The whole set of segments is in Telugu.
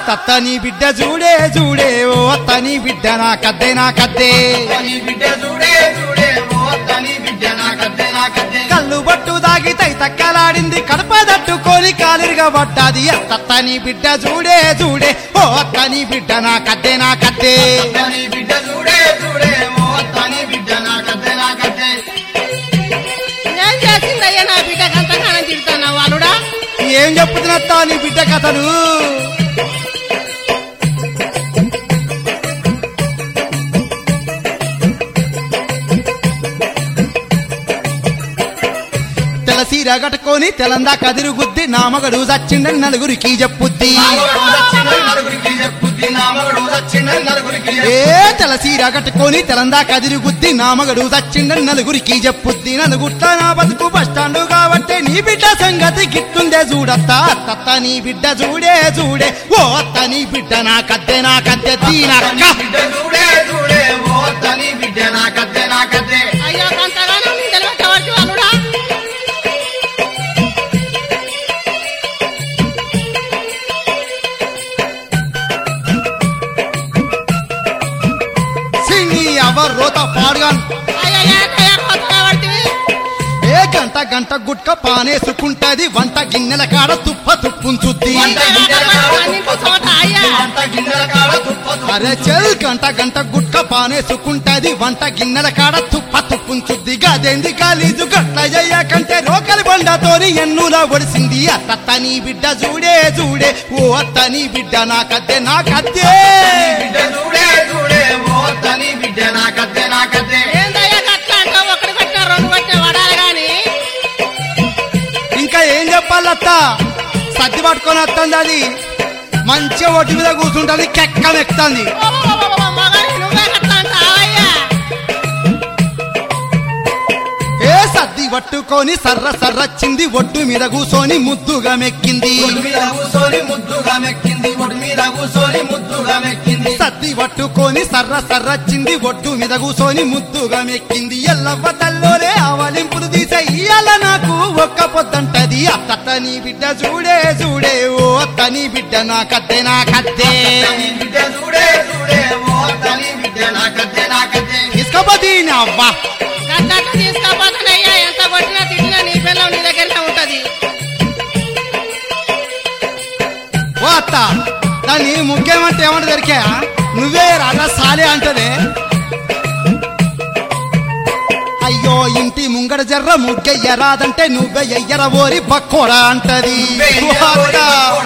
అత్త నీ బిడ్డ చూడే చూడే ఓ అత్త నీ బిడ్డ నా కద్దే నా కద్దే నీ బిడ్డ చూడే చూడే ఓ తని బిడ్డ నాకద్దే నాకద్దే కళ్ళు బట్టు దాగి తై తక్కలాడింది కడప తట్టుకొని కాలిరిగా పడ్డాది అత్త నీ బిడ్డ చూడే చూడే ఓ అత్త నీ బిడ్డ నా కద్దే నా కద్దే నీ బిడ్డ చూడే చూడే ఓ తని బిడ్డ నాకద్దే నాకద్దే ఏం చేసిందయ్యా నా బిడ్డకు అంతగానం తిడుతున్నావు వాలుడా ఏం చెప్పుతున్నత్తా నీ బిడ్డ కథలు తెల సీర కట్టుకొని తెలందా కదిరు గుద్ది నా మగడు చచ్చిండని నలుగురికి చెప్పుద్ది నలుగురికి చెప్పుద్ది నా మగడు వచ్చిండని నలుగురికి ఏ తెల సీర కట్టుకొని తెలందా కదిరి గుద్ది నా మగడు చచ్చిండని నలుగురికి చెప్పుద్ది నలుగుట్ల నా బతుకు బస్టాండు కాబట్టి నీ బిడ్డ సంగతి గిట్టుందే చూడత్తా అత్త నీ బిడ్డ చూడే చూడే ఓ అత్త నీ బిడ్డ నా కద్దె నా కద్దె దీనక్క బిడ్డ చూడే చూడే ఓ తని బిడ్డ నాకద్దే నాకద్దే అయ్యో అంతగానం నీ తెలియటవరకు వాలుడా సింగి ఎవరు రోత పాడుగాను అయ్యో ఏంటయ్యా కొత్తగా పడితివి? ఏ గంట గంట గుట్క పానేసుకుంటది వంట గిన్నెల కాడ తుప్ప తుప్పుంచుద్ది వంట గిన్నెల కాడ అన్నింటి చోట అయ్యా వంట గిన్నెల కాడ తుప్ప తుప్ప అరే చెల్ గంట గంట గుట్క పానేసుకుంటది వంట గిన్నెల కాడ తుప్ప తుప్పుంచుద్ది గదేంది కాలీజు గట్ల చెయ్యకంటే రోకలి బండతోని ఎన్నులా ఒడిసింది అత్త నీ బిడ్డ చూడే చూడే ఓ అత్త నీ బిడ్డ నా కద్దె నా కద్దే బిడ్డ చూడే చూడే ఓ తని బిడ్డ నాకద్దే నాకద్దే ఏందయ్యా గట్ల అంటావు ఒకటి కొట్టినా రెండు కొట్టినా వడాలి గాని ఇంకా ఏం చెప్పాలత్త సర్ది పట్టుకొని వస్తుంది అది మంచిగా ఒడ్డు మీద కూర్చుంటది కెక్కమెక్తుంది మగని నువ్వే గట్ల అంటావయ్యా ఏ సర్ది పట్టుకొని సర్ర సర్రచ్చింది ఒడ్డు మీద కూసోని ముద్దుగా మెక్కింది ఒడి మీద కూసోని ముద్దుగా మెక్కింది ఒడి మీద కూసోని ముద్దుగా మెక్కింది సర్ది పట్టుకొని సర్ర సర్రచ్చింది ఒడ్డు మీద కూసోని ముద్దుగా మెక్కింది ఎల్లవ్వ తల్లోలే ఆవలింపులు తీసే ఇయ్యాల నాకు ఒక్క పొద్దంటది అత్త నీ బిడ్డ చూడే చూడే ఓ అత్త నీ బిడ్డ నా కద్దే నా కద్దే తని బిడ్డ చూడే చూడే ఓ తని బిడ్డ నాకద్దే నాకద్దే ఇసుకపోతే అవ్వా గట్ల తీసుకోపోతానయ్యా ఎంత కొట్టినా తిట్టినా నీ పిల్లలు నీ దగ్గరనే ఉంటది ఓ అత్త దాన్ని ముఖ్యమంటే ఏమంటే దొరికా నువ్వే రాజా సాలే అంటదే అయ్యో ఇంటి ముంగడ జర్ర ముగ్గెయ్య రాదంటే నువ్వే ఎయ్యర ఓరి బక్కోడా అంటది ఓ అత్త.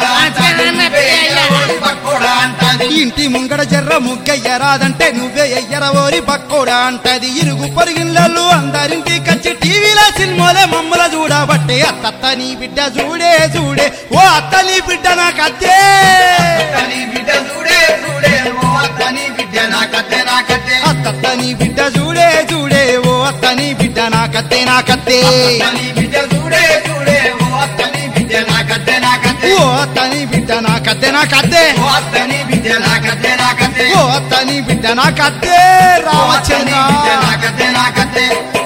పక్కోడా అంటది ఇంటి ముంగడ జర్ర ముగ్గెయ్య రాదంటే నువ్వే ఎయ్యర ఓరి బక్కోడా అంటది ఇరుగు పొరిగిళ్ళలు అందరింటి కచ్చి టీవీలో సినిమాలే మమ్మల చూడబట్టే అత్త నీ బిడ్డ చూడే చూడే ఓ అత్త నీ బిడ్డ నాకు అత్తే తని బిడ్డ చూడే చూడే ఓ తని బిడ్డ నాకద్దే నాకద్దే అత్త నీ బిడ్డ చూడే చూడే ఓ అత్త నీ బిడ్డ నాకత్తే నాకత్తే తని బిడ్డ చూడే చూడే ఓ తని బిడ్డ నాకద్దే నాకద్దే ఓ అత్త నీ బిడ్డ నాకత్తే నాకత్తే ఓ తని బిడ్డ నాకద్దే నాకద్దే ఓ అత్త నీ బిడ్డ నాకత్తే ఓ తని రావచ్చంద్ర బిడ్డ నాకద్దే నాకద్దే